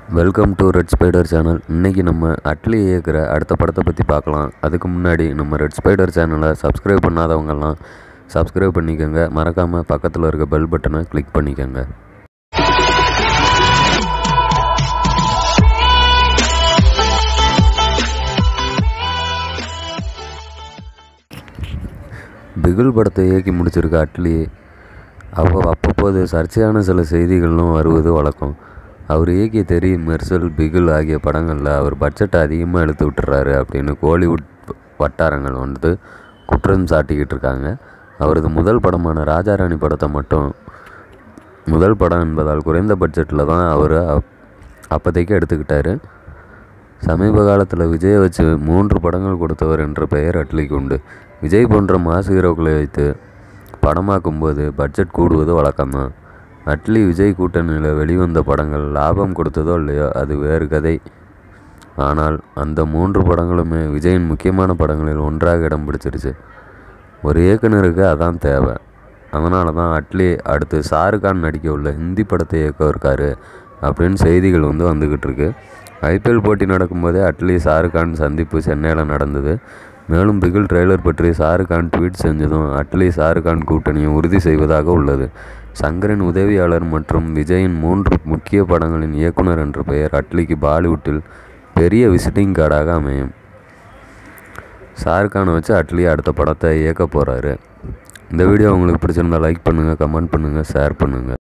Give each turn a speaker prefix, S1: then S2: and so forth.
S1: welcome to red spider channel இன்றைக்கி நம்ம அட்லி இயக்குற அடுத்த படத்தை பற்றி பார்க்கலாம் அதுக்கு முன்னாடி நம்ம ரெட் ஸ்பைடர் சேனலை சப்ஸ்கிரைப் பண்ணாதவங்கெல்லாம் சப்ஸ்கிரைப் பண்ணிக்கோங்க மறக்காமல் பக்கத்தில் இருக்க பெல் பட்டனை கிளிக் பண்ணிக்கோங்க பிகில் படத்தை இயக்கி முடிச்சிருக்க அட்லி அப்போ அப்பப்போது சர்ச்சையான சில செய்திகளும் வருவது வழக்கம் அவர் இயக்கிய தெரி மெர்சல் பிகில் ஆகிய படங்களில் அவர் பட்ஜெட்டை அதிகமாக இழுத்து விட்டுறாரு அப்படின்னு கோலிவுட் வட்டாரங்கள் வந்து குற்றம் சாட்டிக்கிட்டு இருக்காங்க அவரது முதல் படமான ராஜாராணி படத்தை மட்டும் முதல் படம் என்பதால் குறைந்த பட்ஜெட்டில் தான் அவர் அப் அப்போதைக்கு எடுத்துக்கிட்டாரு சமீப காலத்தில் விஜயை வச்சு மூன்று படங்கள் கொடுத்தவர் என்ற பெயர் அட்லிக்கு உண்டு விஜய் போன்ற மாசு ஹீரோக்களை வைத்து படமாக்கும்போது பட்ஜெட் கூடுவது வழக்கம்தான் அட்லி விஜய் கூட்டணியில் வெளிவந்த படங்கள் லாபம் கொடுத்ததோ இல்லையோ அது வேறு கதை ஆனால் அந்த மூன்று படங்களுமே விஜயின் முக்கியமான படங்களில் ஒன்றாக இடம் பிடிச்சிருச்சு ஒரு இயக்குனருக்கு அதான் தேவை அதனால தான் அட்லி அடுத்து ஷாருக்கான் நடிக்க உள்ள ஹிந்தி படத்தை இயக்க இருக்காரு அப்படின்னு செய்திகள் வந்து வந்துக்கிட்டு இருக்கு ஐபிஎல் போட்டி நடக்கும்போதே அட்லி ஷாருக்கான் சந்திப்பு சென்னையில் நடந்தது மேலும் பிகில் ட்ரெய்லர் பற்றி ஷாருக்கான் ட்வீட் செஞ்சதும் அட்லி ஷாருக்கான் கூட்டணியை உறுதி செய்வதாக உள்ளது சங்கரின் உதவியாளர் மற்றும் விஜயின் மூன்று முக்கிய படங்களின் இயக்குனர் என்ற பெயர் அட்லிக்கு பாலிவுட்டில் பெரிய விசிட்டிங் கார்டாக அமையும் ஷாருக்கானை வச்சு அட்லி அடுத்த படத்தை இயக்க போகிறாரு இந்த வீடியோ உங்களுக்கு பிடிச்சிருந்தா லைக் பண்ணுங்கள் கமெண்ட் பண்ணுங்கள் ஷேர் பண்ணுங்கள்